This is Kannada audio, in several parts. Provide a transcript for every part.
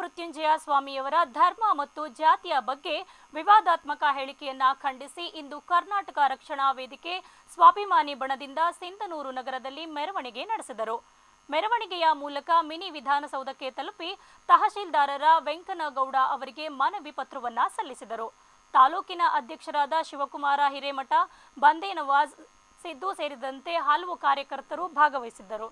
ಮೃತ್ಯುಂಜಯ ಸ್ವಾಮಿಯವರ ಧರ್ಮ ಮತ್ತು ಜಾತಿಯ ಬಗ್ಗೆ ವಿವಾದಾತ್ಮಕ ಹೇಳಿಕೆಯನ್ನ ಖಂಡಿಸಿ ಇಂದು ಕರ್ನಾಟಕ ರಕ್ಷಣಾ ವೇದಿಕೆ ಸ್ವಾಭಿಮಾನಿ ಬಣದಿಂದ ಸಿಂಧನೂರು ನಗರದಲ್ಲಿ ಮೆರವಣಿಗೆ ನಡೆಸಿದರು ಮೆರವಣಿಗೆಯ ಮೂಲಕ ಮಿನಿ ವಿಧಾನಸೌಧಕ್ಕೆ ತಲುಪಿ ತಹಶೀಲ್ದಾರರ ವೆಂಕನಗೌಡ ಅವರಿಗೆ ಮನವಿ ಪತ್ರವನ್ನ ಸಲ್ಲಿಸಿದರು ತಾಲೂಕಿನ ಅಧ್ಯಕ್ಷರಾದ ಶಿವಕುಮಾರ ಹಿರೇಮಠ ಬಂದೇ ನವಾಜ್ ಸಿದ್ದು ಸೇರಿದಂತೆ ಹಲವು ಕಾರ್ಯಕರ್ತರು ಭಾಗವಹಿಸಿದ್ದರು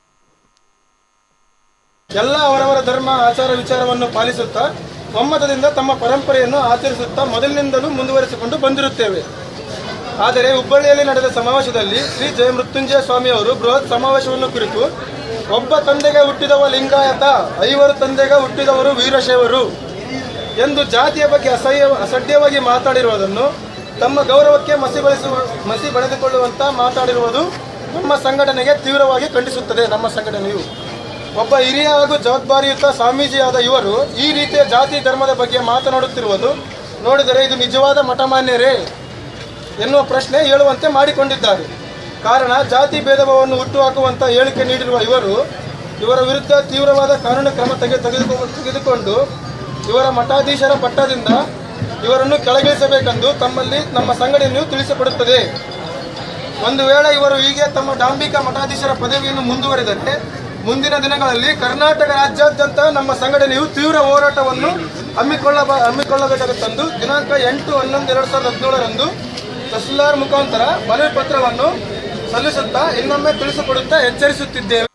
ಎಲ್ಲ ಅವರವರ ಧರ್ಮ ಆಚಾರ ವಿಚಾರವನ್ನು ಪಾಲಿಸುತ್ತಾ ಒಮ್ಮತದಿಂದ ತಮ್ಮ ಪರಂಪರೆಯನ್ನು ಆಚರಿಸುತ್ತಾ ಮೊದಲಿನಿಂದಲೂ ಮುಂದುವರಿಸಿಕೊಂಡು ಬಂದಿರುತ್ತೇವೆ ಆದರೆ ಹುಬ್ಬಳ್ಳಿಯಲ್ಲಿ ನಡೆದ ಸಮಾವೇಶದಲ್ಲಿ ಶ್ರೀ ಜಯಮೃತ್ಯುಂಜಯ ಸ್ವಾಮಿಯವರು ಬೃಹತ್ ಸಮಾವೇಶವನ್ನು ಕುರಿತು ಒಬ್ಬ ತಂದೆಗೆ ಹುಟ್ಟಿದವ ಲಿಂಗಾಯತ ಐವರು ತಂದೆಗೆ ಹುಟ್ಟಿದವರು ವೀರಶೈವರು ಎಂದು ಜಾತಿಯ ಬಗ್ಗೆ ಅಸಹ್ಯ ಅಸಡ್ಯವಾಗಿ ಮಾತಾಡಿರುವುದನ್ನು ತಮ್ಮ ಗೌರವಕ್ಕೆ ಮಸಿ ಬಳಸುವ ಮಸಿ ಬಳೆದುಕೊಳ್ಳುವಂತ ಮಾತಾಡಿರುವುದು ನಮ್ಮ ಸಂಘಟನೆಗೆ ತೀವ್ರವಾಗಿ ಖಂಡಿಸುತ್ತದೆ ನಮ್ಮ ಸಂಘಟನೆಯು ಒಬ್ಬ ಹಿರಿಯ ಹಾಗೂ ಜವಾಬ್ದಾರಿಯುತ ಸ್ವಾಮೀಜಿಯಾದ ಇವರು ಈ ರೀತಿಯ ಜಾತಿ ಧರ್ಮದ ಬಗ್ಗೆ ಮಾತನಾಡುತ್ತಿರುವುದು ನೋಡಿದರೆ ಇದು ನಿಜವಾದ ಮಠಮಾನ್ಯರೇ ಎನ್ನುವ ಪ್ರಶ್ನೆ ಹೇಳುವಂತೆ ಮಾಡಿಕೊಂಡಿದ್ದಾರೆ ಕಾರಣ ಜಾತಿ ಭೇದಭಾವವನ್ನು ಹುಟ್ಟುಹಾಕುವಂತ ಹೇಳಿಕೆ ನೀಡಿರುವ ಇವರು ಇವರ ವಿರುದ್ಧ ತೀವ್ರವಾದ ಕಾನೂನು ಕ್ರಮ ತೆಗೆ ತೆಗೆದುಕೊ- ತೆಗೆದುಕೊಂಡು ಇವರ ಮಠಾಧೀಶರ ಪಟ್ಟದಿಂದ ಇವರನ್ನು ಕೆಳಗಿಳಿಸಬೇಕೆಂದು ತಮ್ಮಲ್ಲಿ ನಮ್ಮ ಸಂಘಟನೆಯು ತಿಳಿಸಿಕೊಡುತ್ತದೆ ಒಂದು ವೇಳೆ ಇವರು ಹೀಗೆ ತಮ್ಮ ಡಾಂಬಿಕ ಮಠಾಧೀಶರ ಪದವಿಯನ್ನು ಮುಂದುವರೆದರೆ ಮುಂದಿನ ದಿನಗಳಲ್ಲಿ ಕರ್ನಾಟಕ ರಾಜ್ಯಾದ್ಯಂತ ನಮ್ಮ ಸಂಘಟನೆಯು ತೀವ್ರ ಹೋರಾಟವನ್ನು ಹಮ್ಮಿಕೊಳ್ಳ ಹಮ್ಮಿಕೊಳ್ಳಬೇಕಾಗುತ್ತಂದು ದಿನಾಂಕ ಎಂಟು ಹನ್ನೊಂದು ಎರಡು ಸಾವಿರದ ಹದಿನೇಳರಂದು ತಹಸೀಲ್ದಾರ್ ಮುಖಾಂತರ ಮನವಿ ಪತ್ರವನ್ನು ಸಲ್ಲಿಸುತ್ತಾ ಇನ್ನೊಮ್ಮೆ ತಿಳಿಸಿಕೊಡುತ್ತಾ ಎಚ್ಚರಿಸುತ್ತಿದ್ದೇವೆ